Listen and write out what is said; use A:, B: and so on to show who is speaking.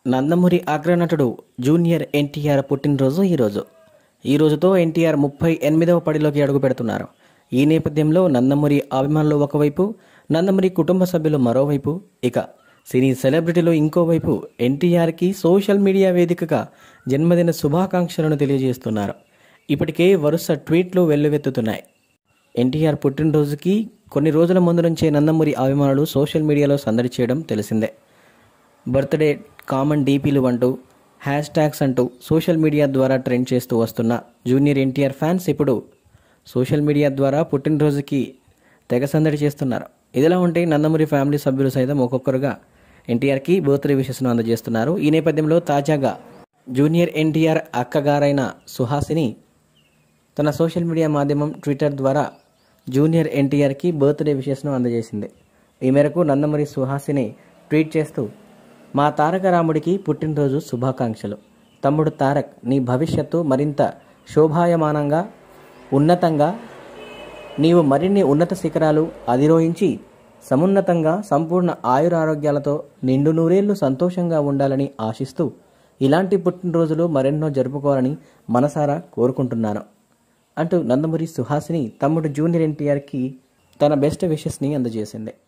A: Nandamuri అగ్రనటుడు junior NTR పుట్టినరోజు ఈరోజు ఈ రోజుతో ఎన్టీఆర్ ముప్పై ఎనిమిదవ పడిలోకి అడుగు పెడుతున్నారు ఈ నేపథ్యంలో నందమూరి అభిమానులు ఒకవైపు నందమూరి కుటుంబ సభ్యులు మరోవైపు ఇక సినీ సెలబ్రిటీలు ఇంకోవైపు ఎన్టీఆర్కి సోషల్ మీడియా వేదికగా జన్మదిన శుభాకాంక్షలను తెలియజేస్తున్నారు ఇప్పటికే వరుస ట్వీట్లు వెల్లువెత్తుతున్నాయి ఎన్టీఆర్ పుట్టినరోజుకి కొన్ని రోజుల ముందు నుంచే నందమూరి అభిమానులు సోషల్ మీడియాలో సందడి చేయడం తెలిసిందే బర్త్డే కామన్ డీపీలు అంటూ హ్యాష్ ట్యాగ్స్ అంటూ సోషల్ మీడియా ద్వారా ట్రెండ్ చేస్తూ వస్తున్న జూనియర్ ఎన్టీఆర్ ఫ్యాన్స్ ఇప్పుడు సోషల్ మీడియా ద్వారా పుట్టినరోజుకి తెగ సందడి చేస్తున్నారు ఇదిలా ఉంటే నందమూరి ఫ్యామిలీ సభ్యులు సైతం ఒక్కొక్కరుగా ఎన్టీఆర్కి బర్త్డే విషెస్ను అందజేస్తున్నారు ఈ నేపథ్యంలో తాజాగా జూనియర్ ఎన్టీఆర్ అక్కగారైన సుహాసిని తన సోషల్ మీడియా మాధ్యమం ట్విట్టర్ ద్వారా జూనియర్ ఎన్టీఆర్కి బర్త్డే విషెస్ను అందజేసింది ఈ మేరకు నందమూరి సుహాసిని ట్వీట్ చేస్తూ మా తారక రాముడికి పుట్టినరోజు శుభాకాంక్షలు తమ్ముడు తారక్ నీ భవిష్యత్తు మరింత శోభాయమానంగా ఉన్నతంగా నీవు మరిన్ని ఉన్నత శిఖరాలు అధిరోహించి సమున్నతంగా సంపూర్ణ ఆయురారోగ్యాలతో నిండు నూరేళ్లు సంతోషంగా ఉండాలని ఆశిస్తూ ఇలాంటి పుట్టినరోజులు మరెన్నో జరుపుకోవాలని మనసారా కోరుకుంటున్నాను అంటూ నందమూరి సుహాసిని తమ్ముడు జూనియర్ ఎన్టీఆర్కి తన బెస్ట్ విషెస్ని అందజేసింది